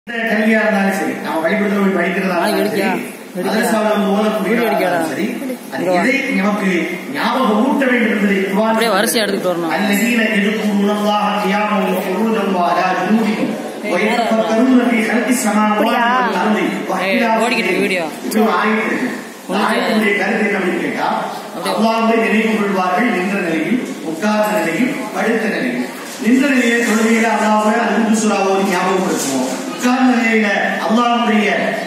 கல்வியா இருந்தாலும் சரி நம்ம பள்ளிக்கூடத்துல போய் படிக்கிறதா ஆ, இருந்தாலும் எடுக்கியா? சரி எடுக்கியா? மதரசாவுல வந்து ஓதக்கூடியதா வீடியோ எடுக்கியாடா? இருந்தாலும் சரி அது இங்க வா. எதை நமக்கு ஞாபகம் ஊட்ட வேண்டும் என்பதை குர்ஆன் அப்படியே வரிசையா எடுத்துட்டு வரணும். الذين يذكرون الله قياما وقعودا وعلى جنوبهم ஏய், ويتفكرون في خلق السماوات அப்படியா? والارض واختلاف ஏய், ஓடிக்கிட்டு இருக்கு வீடியோ. இப்படி ஒரு ஆயத்து இருக்கு. இந்த ஒண்ணுக்கு- ஆயத்தினுடைய கருத்து என்ன அப்படின்னு கேட்டா அப்படியே. அல்லாஹ்வை நினைவு கொள்வார்கள் நின்ற நிலையில் உட்கார்ந்த நிலையில் படுத்த நிலையில் நின்ற நிலையில தொழுகையில அல்லாஹ்வை அல்ஹம்து சூராவை ஞாபகப்படுத்துவோம் உட்கார்ந்த நிலையில அல்லாஹ்வுடைய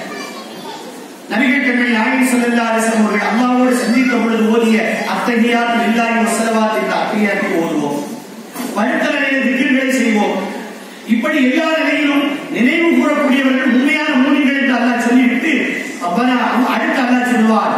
நபிகள் கண்மணி நாயகி ஸல்லல்லாஹு அலைஹி வஸல்லம் அவர்கள் அல்லாஹ்வோடு சந்தித்த பொழுது ஓதிய அத்தஹியாத் லில்லாஹி வஸலவாத் என்ற அத்தஹியாத்தை ஓதுவோம் படுத்த நிலையில் திக்ர்களை செய்வோம் இப்படி எல்லா நிலையிலும் நினைவு கூறக்கூடியவர்கள் உண்மையான மூலிகள் என்று அல்லாஹ் சொல்லிவிட்டு அப்பனா அடுத்து அல்லாஹ் சொல்வார்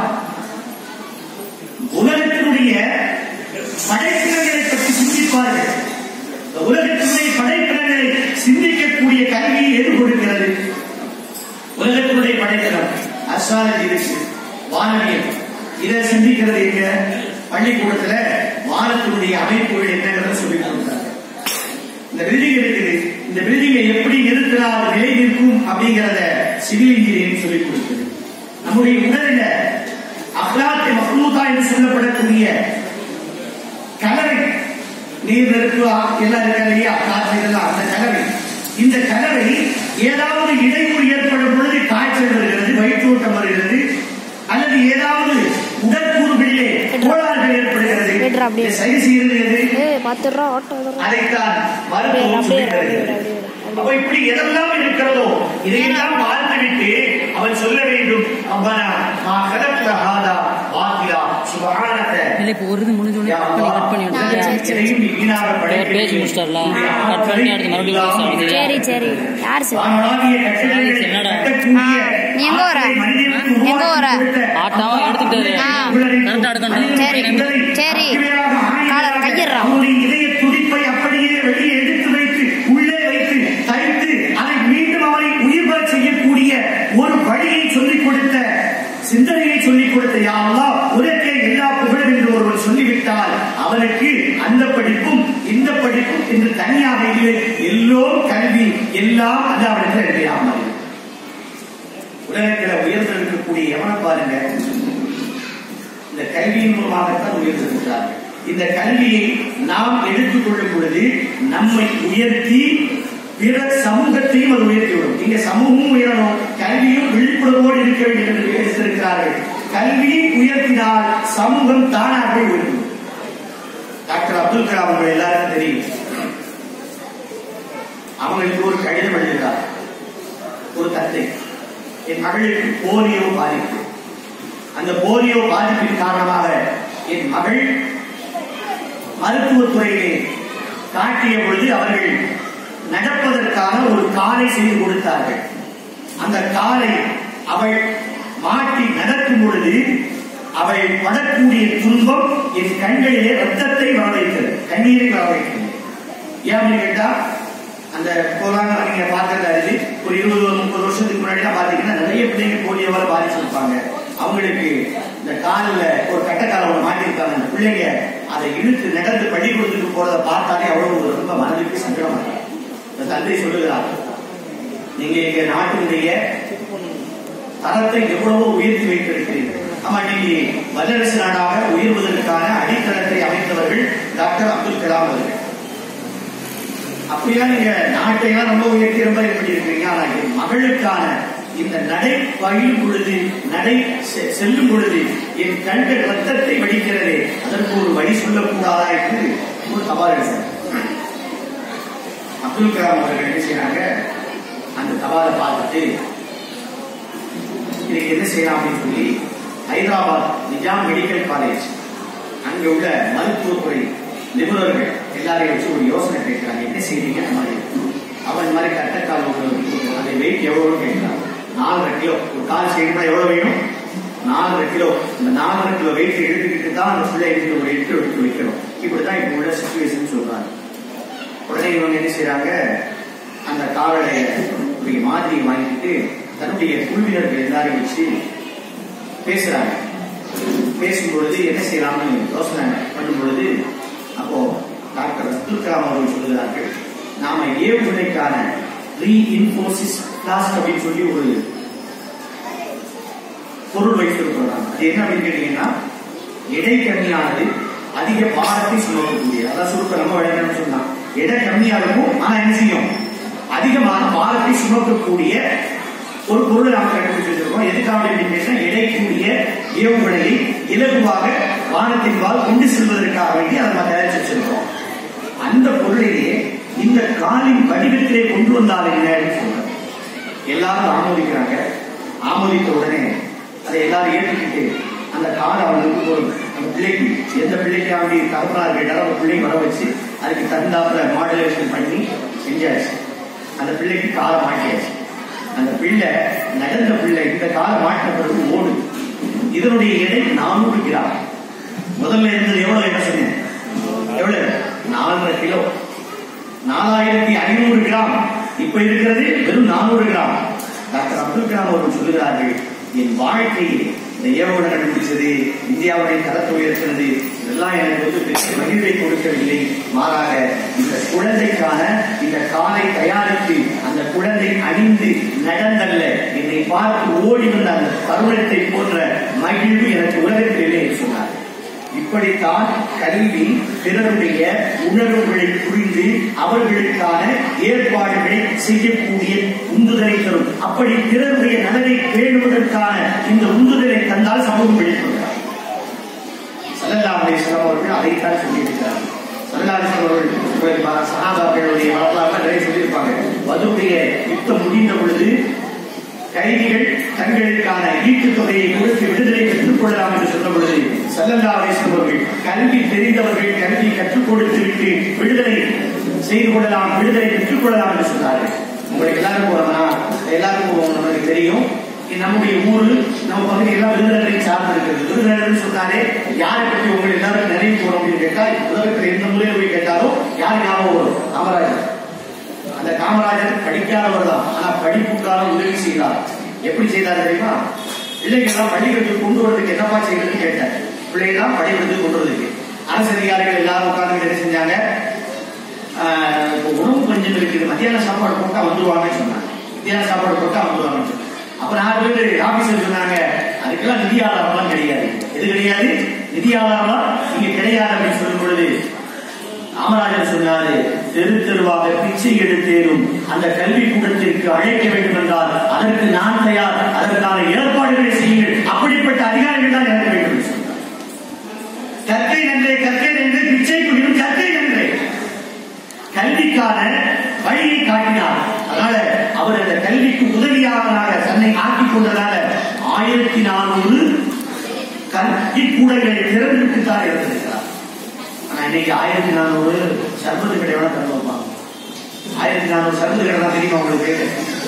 உலகத்தினுடைய படைப்பினங்களை பற்றி சிந்திப்பார்கள் இந்த உலகத்தினுடைய படைப்பினங்களை சிந்திக்கக்கூடிய கல்வியை எது கொடுக்கிறது உலகத்தினுடைய படைப்பினம் அஸ்ட்ராலஜி இருக்கு வானவியல் இதை சிந்திக்கிறது எங்க பள்ளிக்கூடத்துல வானத்தினுடைய அமைப்புகள் என்னங்கிறத சொல்லி கொடுக்குறாங்க இந்த பில்டிங் இருக்குது இந்த பில்டிங்கை எப்படி நிறுத்தினால் அது நிலை நிற்கும் அப்படிங்கறத சிவில் இன்ஜினியரிங் சொல்லிக் கொடுக்குது நம்முடைய உடலில அஹ்லாத் மஹ்லூதா என்று சொல்லப்படக்கூடிய கலவை நீர் நெருப்பு ஆ- எல்லாம் இருக்கா இல்லையா காற்று இதெல்லாம் அந்த கலவை இந்த கலவை ஏதாவது இடையூறு ஏற்படும் பொழுது காய்ச்சல் வருகிறது வயிற்றோட்டம் வருகிறது அல்லது ஏதாவது உடற்கூறுகளிலே கோளாறுகள் ஏற்படுகிறது விடுறா அப்படியே. இதை சரி செய்கிறது எது ஏய் பத்து ரூபா ஆட்டோ வரும் அதைத்தான் அப்படியே மருத்துவம் அப்படியே சொல்லித் அப்படியே தருகிறது. அப்படியே அப்ப இப்படி எதெல்லாம் இருக்கிறதோ இதையெல்லாம் வாழ்த்துவிட்டு அவன் சொல்ல வேண்டும் ரப்பனா மா கலக்த ஹாதா பாத்திலா சுப்ஹானக இல்ல இப்போ ஒரு இது முடிஞ்ச உடனே யா கட் பண்ணி கட் பண்ணி அல்லாஹ், விட்டுருக்கேன் எதையும் நீ வீணாக படைக்கவில்லை. பேசி முடிச்சிட்டார்ல? உன்னுடைய கட் பண்ணி அடுத்து மறுபடியும் பேச ஆரம்பிக்கிறீங்க. சரி சரி யார் சார் வானளாவிய கட்டளைகளை என்னடா? கட்டக்கூடிய ஆ, நீ எங்க வர? ஆற்றலை மனிதனுக்கு எங்க வர? உருவாக்கி கொடுத்த ஆட்டாம எடுத்துக்கிட்டாரு. ஆ. கரெக்டா எடுக்கணும். சரி, சரி. காலரை கையிடுறா. அவனுடைய இதய துடிப்பை அப்படியே வெளியே எடுத்து வைத்து உள்ளே வைத்து தைத்து அதை மீண்டும் அவனை உயிர் பெறச் செய்யக்கூடிய ஒரு வழியை சொல்லிக் கொடுத்த சிந்தனையை சொல்லிக் கொடுத்த யாரெல்லாம் உனக்கே எல்லா புகழும் என்று ஒருவன் சொல்லிவிட்டால் அவனுக்கு அந்த படிப்பும் இந்த படிப்பும் என்று தனியாக இல்லை எல்லோரும் கல்வி எல்லாம் அது அவனுக்கு அறியாமல் உலகத்தில் உயர்ந்திருக்கக்கூடிய எவனை பாருங்க இந்த கல்வியின் மூலமாகத்தான் உயர்ந்திருக்கிறார்கள் இந்த கல்வியை நாம் எடுத்துக்கொள்ளும் பொழுது நம்மை உயர்த்தி பிற சமூகத்தையும் அது உயர்த்திவிடும் இங்க சமூகமும் உயரணும் கல்வியும் விழிப்புணர்வோடு இருக்க வேண்டும் என்று பேசியிருக்கிறார்கள் கல்வியை உயர்த்தினால் சமூகம் தானாகவே உயரும் டாக்டர் அப்துல் கலாம் அவர்கள் எல்லாருக்கும் தெரியும் அவங்களுக்கு ஒரு கடிதம் எழுதுகிறார் ஒரு தந்தை என் மகளுக்கு போலியோ பாதிப்பு அந்த போலியோ பாதிப்பின் காரணமாக என் மகள் மருத்துவத்துறையிலே காட்டிய பொழுது அவர்கள் நடப்பதற்கான ஒரு காலை செய்து கொடுத்தார்கள் அந்த காலை அவள் மாட்டி நடக்கும் பொழுது அவள் படக்கூடிய துன்பம் என் கண்களிலே ரத்தத்தை வர வைக்கிறது கண்ணீரை வர வைக்கிறது ஏன் அப்படின்னு கேட்டா அந்த கொரோனா நீங்க பார்க்கறது அறிவு ஒரு இருபது முப்பது வருஷத்துக்கு முன்னாடி பாத்தீங்கன்னா நிறைய பிள்ளைங்க போலியோவால பாதிச்சிருப்பாங்க அவங்களுக்கு இந்த காலில் ஒரு கட்டக்கால ஒன்று மாட்டிருக்காங்க அந்த பிள்ளைங்க அதை இழுத்து நடந்து பள்ளிக்கூடத்துக்கு போறதை பார்த்தாலே அவ்வளவு ரொம்ப மனதுக்கு சங்கடமா இருக்கு. இந்த தந்தை சொல்லுகிறார் நீங்க எங்க நாட்டினுடைய தரத்தை எவ்வளவோ உயர்த்தி வைத்திருக்கிறீர்கள் ஆமா நீங்க வல்லரசு நாடாக உயர்வதற்கான அடித்தளத்தை அமைத்தவர்கள் டாக்டர் அப்துல் கலாம் அவர்கள் அப்படியா நீங்க நாட்டையெல்லாம் ரொம்ப உயர்த்தி ரொம்ப இது பண்ணியிருக்கீங்க ஆனா என் மகளுக்கான இந்த நடை பயிலும் பொழுது நடை செ- செல்லும் பொழுது என் கண்கள் ரத்தத்தை வடிக்கிறதே அதற்கு ஒரு வழி சொல்லக்கூடாதா என்று ஒரு தபால் எழுதினார் அப்துல் கலாம் அவர்கள் என்ன செய்யறாங்க அந்த தபாலை பார்த்துட்டு இதுக்கு என்ன செய்யலாம் அப்படின்னு சொல்லி ஹைதராபாத் நிஜாம் மெடிக்கல் காலேஜ் அங்க உள்ள மருத்துவத்துறை நிபுணர்கள் எல்லாரையும் வச்சு ஒரு யோசனை கேட்கிறாங்க என்ன செய்றீங்க அந்த மாதிரி அவன் இந்த மாதிரி கட்டக்கால் ஒன்று அந்த வெயிட் எவ்வளவு கேட்கிறான் நாலரை கிலோ ஒரு கால் செய்யணும்னா எவ்வளவு வேணும் நாலரை கிலோ இந்த நாலரை கிலோ வெயிட் எடுத்துக்கிட்டு தான் அந்த பிள்ளை எடுத்து ஒரு எட்டு எடுத்து வைக்கணும் இப்படிதான் இப்போ உள்ள சுச்சுவேஷன் சொல்றாங்க உடனே இவங்க என்ன செய்றாங்க அந்த காவலைய ஒரு மாதிரி வாங்கிட்டு தன்னுடைய குழுவினர்கள் எல்லாரையும் வச்சு பேசுறாங்க பேசும்பொழுது என்ன செய்யலாம்னு யோசனை பண்ணும் பொழுது அப்போ டாக்டர் அப்துல் கலாம் அவர்கள் சொல்லுகிறார்கள் நாம ஏவுகணைக்கான ரீஇன்ஃபோசிஸ் பிளாஸ்ட் அப்படின்னு சொல்லி ஒரு பொருள் வைத்திருக்கிறோம் அது என்ன அப்படின்னு கேட்டீங்கன்னா எடை கம்மியானது அதிக பாரத்தை சுமக்கக்கூடிய அதான் சுருக்க நம்ம விளையாடணும்னு சொன்னா எடை கம்மியா இருக்கும் ஆனா என்ன செய்யும் அதிகமான பாரத்தை சுமக்கக்கூடிய ஒரு பொருளை நாம் கண்டுபிடிச்சு வச்சிருக்கோம் எதுக்காக அப்படின்னு கேட்டா எடை கூடிய ஏவுகணையை இலகுவாக வானத்தின் பால் கொண்டு செல்வதற்காக வேண்டி அதை நம்ம தயாரிச்சு வச்சிருக்கோம் அந்த பொருளையே இந்த காலின் வடிவத்திலே கொண்டு வந்தால் என்ன அப்படின்னு சொல்றாங்க எல்லாரும் ஆமோதிக்கிறாங்க ஆமோதித்த உடனே அதை எல்லாரும் ஏற்றுக்கிட்டு அந்த காலை அவனுக்கு ஒரு அந்த பிள்ளைக்கு எந்த பிள்ளைக்கு அப்படி தகப்பனார் கேட்டாலும் அந்த பிள்ளைக்கு வர வச்சு அதுக்கு தகுந்தாப்புல மாடுலேஷன் பண்ணி செஞ்சாச்சு அந்த பிள்ளைக்கு காலை மாட்டியாச்சு அந்த பிள்ளை நடந்த பிள்ளை இந்த காலை மாட்டின பிறகு ஓடு இதனுடைய எடை நானூறு கிராம் முதல்ல இருந்தது எவ்வளவு என்ன சொன்னேன் எவ்வளவு நாலரை கிலோ நாலாயிரத்தி ஐநூறு கிராம் இப்ப இருக்கிறது வெறும் நானூறு கிராம் டாக்டர் அப்துல் கலாம் அவர்கள் சொல்லுகிறார்கள் என் வாழ்க்கையில் இந்த ஏவுகணை கண்டுபிடிச்சது இந்தியாவுடைய தரத்தை உயர்த்தினது இதெல்லாம் எனக்கு வந்து பெரிய மகிழ்வை கொடுக்கவில்லை மாறாக இந்த குழந்தைக்கான இந்த காலை தயாரித்து அந்த குழந்தை அணிந்து நடந்தல்ல என்னை பார்த்து ஓடி வந்த அந்த தருணத்தை போன்ற மகிழ்வு எனக்கு உலகத்தில் இல்லை என்று சொன்னார் இப்படித்தான் கல்வி பிறருடைய உணர்வுகளை புரிந்து அவர்களுக்கான ஏற்பாடுகளை செய்யக்கூடிய உந்துதலை தரும் அப்படி பிறருடைய நலனை பேணுவதற்கான இந்த உந்துதலை தந்தால் சமூகம் வெளிப்படுகிறார் சல்லல்லா அலிஸ்லாம் அவர்கள் அதைத்தான் சொல்லியிருக்கிறார் சல்லல்லா அலிஸ்லாம் அவர்கள் சகாபாக்களுடைய வரலாறு நிறைய சொல்லியிருப்பாங்க வதுடைய யுத்தம் முடிந்த பொழுது கைதிகள் தங்களுக்கான ஈட்டுத் தொகையை கொடுத்து விடுதலை பெற்றுக் கொள்ளலாம் என்று சொன்ன பொழுது சல்லல்லா அலிஸ்லாம் அவர்கள் கல்வி தெரிந்தவர்கள் கல்வி கற்றுக் கொடுத்து விட்டு விடுதலை செய்து கொள்ளலாம் விடுதலை பெற்றுக் கொள்ளலாம் என்று சொன்னார்கள் உங்களுக்கு எல்லாரும் போறோம்னா எல்லாருக்கும் நமக்கு தெரியும் இது நம்முடைய ஊரு நம்ம பகுதி எல்லாம் விருதுநகரை சார்ந்து இருக்கிறது விருதுநகர்னு சொன்னாலே யாரை பற்றி உங்களுக்கு எல்லாரும் நினைவு போறோம் அப்படின்னு கேட்டா உலகத்துல எந்த மூலையில போய் கேட்டாலும் யார் ஞாபகம் வரும் காமராஜர் அந்த காமராஜர் படிக்காதவர் தான் ஆனா படிப்புக்கான உதவி செய்தார் எப்படி செய்தார் தெரியுமா பிள்ளைகள்லாம் பள்ளிக்கூடத்துக்கு கொண்டு வரதுக்கு என்னப்பா செய்யறதுன்னு கேட்டார் பிள்ளைகள்லாம் பள்ளிக்கூடத்துக்கு கொண்டு வரதுக்கு அரசு அதிகாரிகள் எல்லாரும் உட்கார்ந்து என்ன செஞ்சாங்க ஆஹ், இப்போ உணவு கொஞ்சம் இருக்குது மத்தியான சாப்பாடு போட்டா வந்துருவாங்கன்னு சொன்னாங்க மத்தியான சாப்பாடு போட்டா வந்துருவாங்கன்னு சொன்னாங்க அப்ப நாலு பேர் ஆபீசர் சொன்னாங்க அதுக்கெல்லாம் நிதி ஆதாரம்லாம் கிடையாது எது கிடையாது நிதி ஆதாரம்லாம் இங்க கிடையாது அப்படின்னு சொல்லும் பொழுது காமராஜர் சொன்னாரு தெரு தெருவாக பிச்சை எடுத்தேனும் அந்த கல்வி கூடத்திற்கு அழைக்க வேண்டும் என்றால் அதற்கு நான் தயார் அதற்கான ஏற்பாடுகளை செய்யுங்கள் அப்படிப்பட்ட அதிகாரிகள் தான் இறக்க வேண்டும் என்று சொன்னார் கற்கை நன்றே கற்கை நன்றே பிச்சை குடியும் கற்கை நன்றே கல்விக்கான வழியை காட்டினார் அதனால அவர் அந்த கல்விக்கு உதவியாளராக தன்னை ஆக்கிக் கொண்டதால ஆயிரத்தி நானூறு கல்வி கூடங்களை திறந்துவிட்டு தான் இருந்திருக்கிறார் ஆனா இன்னைக்கு ஆயிரத்தி நானூறு சர்வத்து கடையோட திறந்து வைப்பாங்க ஆயிரத்தி நானூறு சர்வத்து கடை தான் தெரியுமா உங்களுக்கு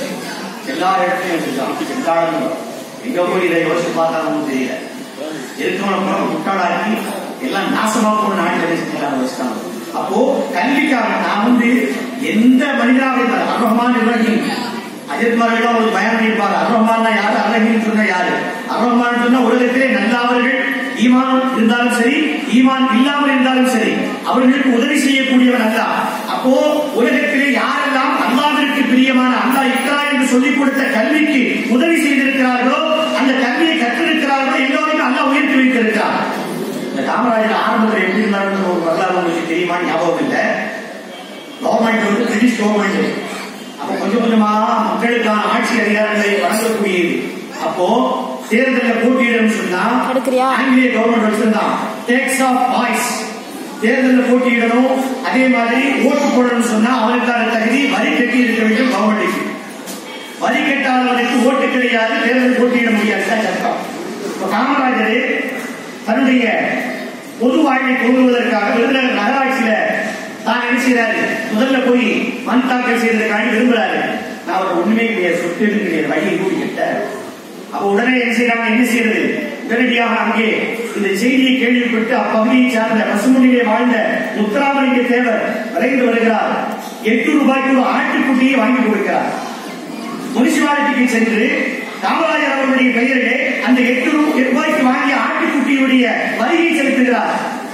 எல்லா இடத்துலயும் வச்சிருக்கான் எல்லா இடமும் எங்க போய் இதை யோசிச்சு பார்த்தாலும் தெரியல இருக்கவன கூட முட்டாளாக்கி எல்லாம் நாசமா போன நாட்டில் செஞ்சுட்டாங்க வச்சுட்டாங்க அப்போ கல்விக்காக நான் வந்து எந்த மனிதராக இருந்தாலும் அர்ரஹ்மான் இப்ராஹிம் அஜித்மார்கள் ஒரு பயணம் பண்ணியிருப்பாங்க அர்ரஹ்மான் யாரு அர்ரஹீம் சொன்ன யாரு அர்ரஹ்மான் சொன்ன உலகத்திலே நல்லாதவர்கள் ஈமான் இருந்தாலும் சரி ஈமான் இல்லாமல் இருந்தாலும் சரி அவர்களுக்கு உதவி செய்யக்கூடியவன் அல்ல அப்போ உலகத்திலே யாரெல்லாம் அல்லாவிற்கு பிரியமான அல்லாஹ் இக்ரா என்று சொல்லிக் கொடுத்த கல்விக்கு உதவி செய்திருக்கிறார்களோ அந்த கல்வியை கற்றிருக்கிறார்களோ எல்லோரையும் அல்லாஹ் உயர்த்தி வைத்திருக்கிறார் இந்த காமராஜர் ஆரம்பத்தில் எப்படி இருந்தாருன்னு ஒரு வரலாறு உங்களுக்கு தெரியுமா ஞாபகம் இல்லை கவர்மெண்ட் வந்து பிரிட்டிஷ் கவர்மெண்ட் அப்ப கொஞ்சம் கொஞ்சமா மக்களுக்கான ஆட்சி அதிகாரங்களை வழங்கக்கூடியது அப்போ தேர்தலில் போட்டியிடணும் சொன்னா எடுக்கிறியா? ஆங்கிலேய கவர்மெண்ட் வச்சிருந்தான் டேக்ஸ் ஆஃப் வாய்ஸ் தேர்தலில் போட்டியிடணும் அதே மாதிரி ஓட்டு போடணும்னு சொன்னா அவருக்கான தகுதி வரி கட்டி இருக்க வேண்டும் கவர்மெண்ட்டுக்கு வரி கட்டாதவனுக்கு ஓட்டு கிடையாது தேர்தல் போட்டியிட முடியாது தான் சட்டம் இப்ப காமராஜர் தன்னுடைய பொது வாழ்வை கொள்வதற்காக விருதுநகர் நகராட்சியில தான் என்ன செய்யறாரு முதல்ல போய் மண் தாக்கல் செய்வதற்காக விரும்புறாரு நான் அவர் ஒண்ணுமே கிடையாது சொத்து எதுவும் கிடையாது வழியை கூடி கிட்ட அப்ப உடனே என்ன செய்யறாங்க என்ன செய்யறது உடனடியாக அங்கே இந்த செய்தியை கேள்விப்பட்டு அப்பகுதியை சார்ந்த பசுமொழியிலே வாழ்ந்த முத்துராமலிங்க தேவர் விரைந்து வருகிறார் எட்டு ரூபாய்க்கு ஒரு ஆட்டுக்குட்டியை வாங்கி கொடுக்கிறார் முனிசிபாலிட்டிக்கு சென்று காமராஜர் அவர்களுடைய பெயரிலே அந்த எட்டு ரூ- ரூபாய்க்கு வாங்கிய ஆட்டுக்குட்டியுடைய வரியை செலுத்துகிறார்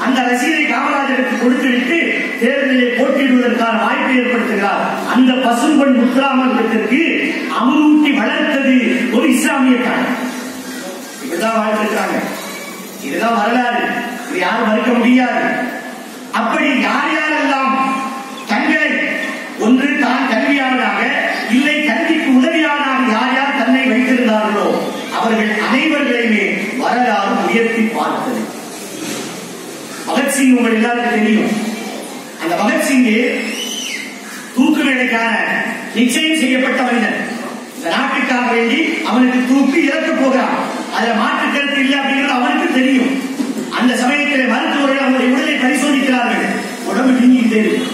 அந்த ரசீதை காமராஜருக்கு கொடுத்துவிட்டு தேர்தலிலே போட்டியிடுவதற்கான வாய்ப்பை ஏற்படுத்துகிறார் அந்த பசும்பொன் முத்துராமலிங்கத்திற்கு அமுலூட்டி வளர்த்தது ஒரு இஸ்லாமிய தாய் இப்படிதான் வாழ்ந்திருக்கிறாங்க இதுதான் வரலாறு இது யாரும் மறுக்க முடியாது அப்படி யார் யாரெல்லாம் தங்களை ஒன்று தான் கல்வியாளராக இல்லை கல்விக்கு உதவியாளராக யார் யார் தன்னை வைத்திருந்தார்களோ அவர்கள் அனைவர்களையுமே வரலாறு உயர்த்தி பார்த்தது பகத்சிங் உங்கள் எல்லாருக்கும் தெரியும் அந்த பகத்சிங்கு தூக்கு வேலைக்கான நிச்சயம் செய்யப்பட்ட மனிதன் இந்த நாட்டுக்காக வேண்டி அவனுக்கு தூக்கு இறக்க போகிறான் அதுல மாற்று கருத்து இல்லை அப்படிங்கிறது அவனுக்கு தெரியும் அந்த சமயத்தில் மருத்துவர்கள் அவருடைய உடலை பரிசோதிக்கிறார்கள் உடம்பு நீங்கிட்டே இருக்கு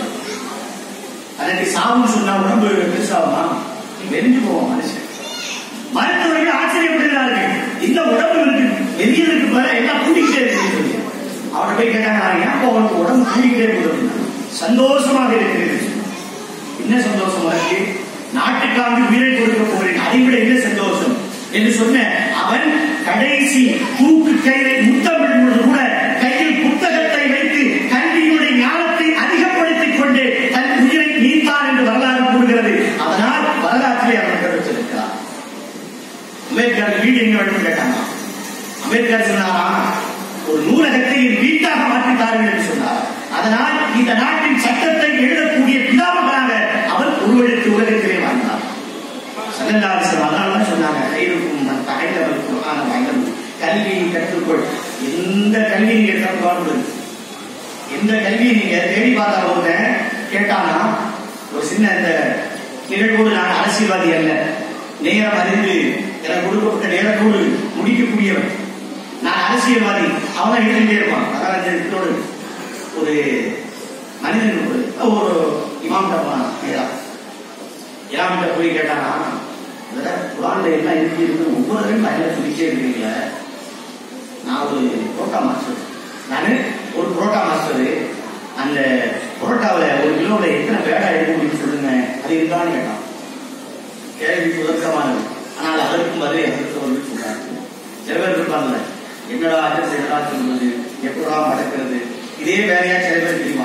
அதற்கு சாவுன்னு சொன்னா உடம்பு பெருசாகுமா வெறிஞ்சு போவோம் மனுஷன் மருத்துவர்கள் ஆச்சரியப்படுகிறார்கள் இந்த உடம்பு இருக்கு எரியதுக்கு மேல எல்லாம் கூட்டிக்கிட்டே இருக்கு சொல்லி அவரை போய் கேட்டாங்க "நான் ஏன் உனக்கு உடம்பு கூட்டிக்கிட்டே போகுது சந்தோஷமாக இருக்கிறது என்ன சந்தோஷம் இருக்கு நாட்டுக்காக உயிரை கொடுக்க போறேன் அதை விட என்ன சந்தோஷம் என்று சொன்ன அவன் கடைசி தூக்கு கயிறை முத்தமிடும் பொழுது கூட கையில் புத்தகத்தை வைத்து கல்வியுடைய ஞானத்தை அதிகப்படுத்திக் கொண்டு தன் உயிரை நீத்தான் என்று வரலாறு கூறுகிறது அதனால் வரலாற்றிலே அவன் கருத்திருக்கிறார் அம்பேத்கர் வீடு எங்க வேண்டும் கேட்டாங்க அம்பேத்கர் சொன்னாரா ஒரு நூலகத்தை என் வீட்டாக மாற்றித்தார்கள் என்று சொன்னார் அதனால் இந்த நாட்டின் சட்டத்தை எழுதக்கூடிய பிதாமகனாக அவர் உருவெடுத்து உலகத்திலே வாழ்ந்தார் சல்லல்லாஹு அலைஹி வஸல்லம் அதனால தான் சொன்னாங்க கைருக்கும் மன் தகைலவல் குர்ஆன வயலம் கல்வியை கற்றுக்கொள் எந்த கல்வி நீங்க எடுத்தாலும் கவர்மெண்ட் எந்த கல்வியை நீங்க தேடி பார்த்தா போத கேட்டானா ஒரு சின்ன இந்த நிகழ்வோடு நான் அரசியல்வாதி அல்ல நேரம் அறிந்து எனக்கு கொடுக்கப்பட்ட நேரத்தோடு முடிக்கக்கூடியவன் நான் அரசியல்வாதி அவன் எழுதிட்டே இருப்பான் அதான் இந்த இதோடு ஒரு மனிதன் ஒரு ஒரு இமாம் போனான் நேரா இமாம்கிட்ட போய் கேட்டானா "இதுல குரான்ல என்ன இருக்கு இருக்குன்னு ஒவ்வொரு தடவையும் பயனில் சொல்லிட்டே இருக்கீங்களே நான் ஒரு புரோட்டா மாஸ்டர் நான் ஒரு புரோட்டா மாஸ்டர் அந்த புரோட்டாவில் ஒரு கிலோவில் எத்தனை பேடா எடுக்க முடியும்னு சொல்லுங்க அது இருக்கான்னு கேட்டான் கேள்வி சுதர்க்கமானது ஆனால் அதற்கும் பதிலை அதற்கு வந்து சொல்றாரு சில பேர் இருப்பாங்கல்ல என்னடா அஜர் என்னடா சொல்றது எப்படா மடக்கிறது இதே வேலையா சில பேர் தெரியுமா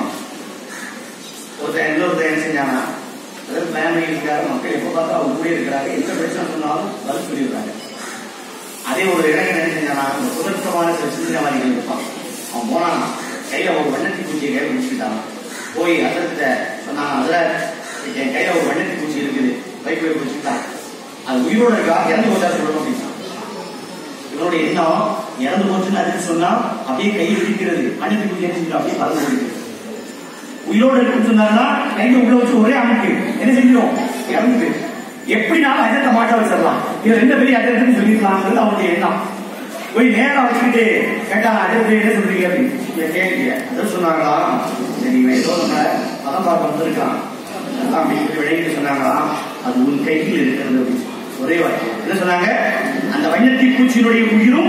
ஒருத்தன் இன்னொருத்தன் என்ன செஞ்சானா அதாவது ஃபேமிலி இருக்காரு மக்கள் எப்போ பார்த்தா அவங்க கூட இருக்கிறாங்க எந்த பிரச்சனை சொன்னாலும் பதில் சொல்லிடுறாங்க அதே ஒரு இளைஞன் என்ன செஞ்சானா அந்த சுதர்க்கமான சில சிந்தனைவாதிகள் இருப்பான் அவன் போனான் கையில ஒரு வண்ணத்தி பூச்சியை கையில பிடிச்சிட்டான் போய் அதற்கிட்ட சொன்னான் அதுல என் கையில ஒரு வண்ணத்தி பூச்சி இருக்குது பைக் போய் பிடிச்சிட்டான் அது உயிரோட இருக்கா இறந்து போச்சா சொல்லணும் அப்படின்னா இவனுடைய எண்ணம் இறந்து போச்சுன்னு அதுக்கு சொன்னா அப்படியே கை இடிக்கிறது வண்ணத்தி பூச்சி என்ன செஞ்சிடும் அப்படியே பறந்து போயிடுது உயிரோடு இருக்குன்னு சொன்னாங்கன்னா கையை உள்ள வச்சு ஒரே அமைக்கு என்ன செஞ்சிடும் இறந்து எப்படினாலும் அஜத்தை மாட்ட வச்சிடலாம் இது ரெண்டு பெரிய அஜத்துன்னு சொல்லிருக்கலாம்ன்றது அவனுடைய எண்ணம் போய் நேரா வச்சுக்கிட்டு கேட்டா அஜத்தை என்ன சொல்றீங்க அப்படின்னு இங்க கேள்வி அதை சொன்னாங்களா சரி இவன் ஏதோ நம்ம பதம் பார்க்க வந்திருக்கான் அதான் அப்படி இப்படி விளையிட்டு சொன்னாங்களா அது உன் கையில் இருக்கிறது அப்படின்னு ஒரே வார்த்தை என்ன சொன்னாங்க அந்த வண்ணத்தி பூச்சியினுடைய உயிரும்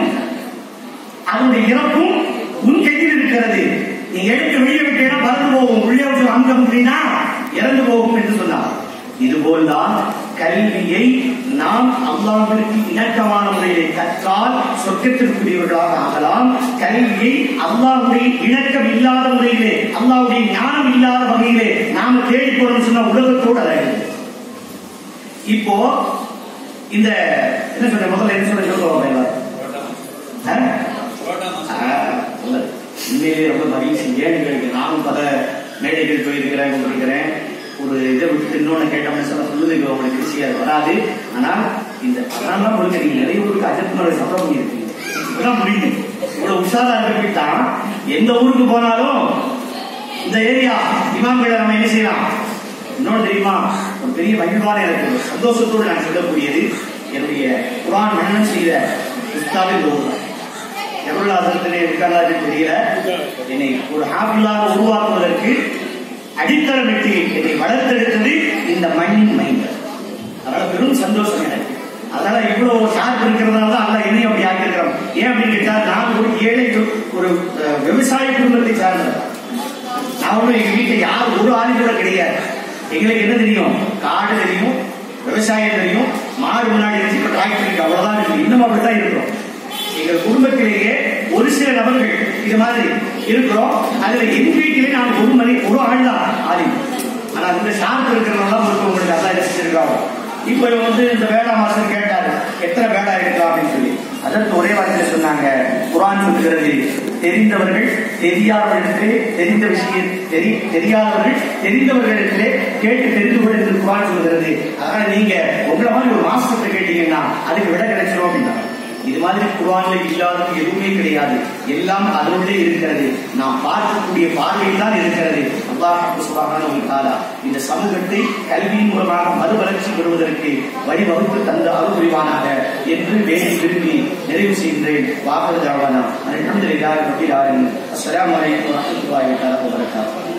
அதனுடைய இறப்பும் உன் கையில் இருக்கிறது நீ எடுத்து வெளியே விட்டேன்னா பறந்து போகும் உள்ளே வச்சு அங்கம் அப்படின்னா இறந்து போகும் என்று சொன்னார் இதுபோல்தான் கல்வியை நாம் அல்லாஹிற்கு இணக்கமான முறையிலே கற்றால் சொர்க்கத்திற்குரியவர்களாக ஆகலாம் கல்வியை அல்லாஹுடைய இணக்கம் இல்லாத முறையிலே அல்லாஹுடைய ஞானம் இல்லாத வகையிலே நாம தேடி போறோம்னு சொன்னா உலகத்தோடு அழகு இப்போ இந்த என்ன சொல்ற முதல்ல என்ன சொல்ல சொல்லுவாங்க எல்லாரும் ஆ? உண்மையிலே ரொம்ப மகிழ்ச்சி ஏன்னு கேட்க நானும் பல மேடைகள் போயிருக்கிறேன் கொண்டிருக்கிறேன் ஒரு இதை விட்டு இன்னொன்னு கேட்டோம்னு சொல்ல சொல்லுதுக்கு உங்களுக்கு ஈஸியா வராது ஆனால் இந்த அதனால உங்களுக்கு நீங்க நிறைய ஊருக்கு அஜத் மலை சபரம் பண்ணியிருக்கீங்க இப்பதான் முடியுது இவ்வளவு உஷாரா இருக்கிட்டா எந்த ஊருக்கு போனாலும் இந்த ஏரியா இமாம்களை நம்ம என்ன செய்யலாம் இன்னொன்று தெரியுமா ஒரு பெரிய மகிழ்வான எனக்கு ஒரு சந்தோஷத்தோடு நான் சொல்லக்கூடியது என்னுடைய குரான் மன்னன் செய்த உஸ்தாவின் ஒரு எவ்வளவு அதற்கு இருக்காங்களா தெரியல என்னை ஒரு ஹாபிலாக உருவாக்குவதற்கு அடித்தளமிட்டு என்னை வளர்த்தெடுத்தது இந்த மண்ணின் மைந்தர் அதனால பெரும் சந்தோஷம் எனக்கு அதனால இவ்வளவு ஷார்ப் இருக்கிறதுனால தான் அல்ல என்னையும் அப்படி ஆக்கியிருக்கிறோம் ஏன் அப்படின்னு கேட்டா நான் ஒரு ஏழை ஒரு அஹ், விவசாய குடும்பத்தை சார்ந்தவர் நான் ஒண்ணும் எங்க வீட்டுல யார் ஒரு ஆளு கூட கிடையாது எங்களுக்கு என்ன தெரியும் காடு தெரியும் விவசாயம் தெரியும் மாடு முன்னாடி வச்சு இப்ப டிராக்டர் இருக்கு அவ்வளவுதான் இருக்கு இன்னும் அப்படித்தான் இருக்கிறோம் எங்கள் குடும்பத்திலேயே ஒரு சில நபர்கள் இது மாதிரி இருக்கிறோம் அதுல எங்க வீட்டிலே நான் ஒரு மணி ஒரு ஆள் தான் ஆதி ஆனா இந்த ஷார்ப் இருக்கிறவங்க ஒருத்தவங்களுக்கு அதான் வச்சிருக்காங்க இப்ப இவங்க வந்து இந்த வேடா மாஸ்டர் கேட்டாரு எத்தனை வேடா இருக்கலாம் அப்படின்னு சொல்லி அதற்கு ஒரே வார்த்தையில சொன்னாங்க குரான் சொல்லுகிறது தெரிந்தவர்கள் தெரியாதவர்களுக்கு தெரிந்த விஷயம் தெரி தெரியாதவர்கள் தெரிந்தவர்களிடத்திலே கேட்டு தெரிந்து கொள்ள என்று குரான் சொல்லுகிறது அதனால நீங்க உங்களை மாதிரி ஒரு மாஸ்டர் கேட்டீங்கன்னா அதுக்கு விட கிடைச்சிரும் அப்படின்னா இது மாதிரி குரான்ல இல்லாதது எதுவுமே கிடையாது எல்லாம் அதனுள்ளே இருக்கிறது நாம் பார்க்கக்கூடிய பார்வையில் தான் இருக்கிறது அல்லாஹ் சுப்ஹானஹு வ தஆலா இந்த சமூகத்தை கல்வியின் மூலமாக மறுவளர்ச்சி பெறுவதற்கு வழிவகுத்து தந்த அருள்புரிவானாக என்று வேண்டி விரும்பி நிறைவு செய்கின்றேன் வாகன தாவானா அல்ஹம்துலில்லாஹி ரப்பில் ஆலமீன் அஸ்ஸலாமு அலைக்கும் வரஹ்மத்துல்லாஹி வ பரகாத்துஹு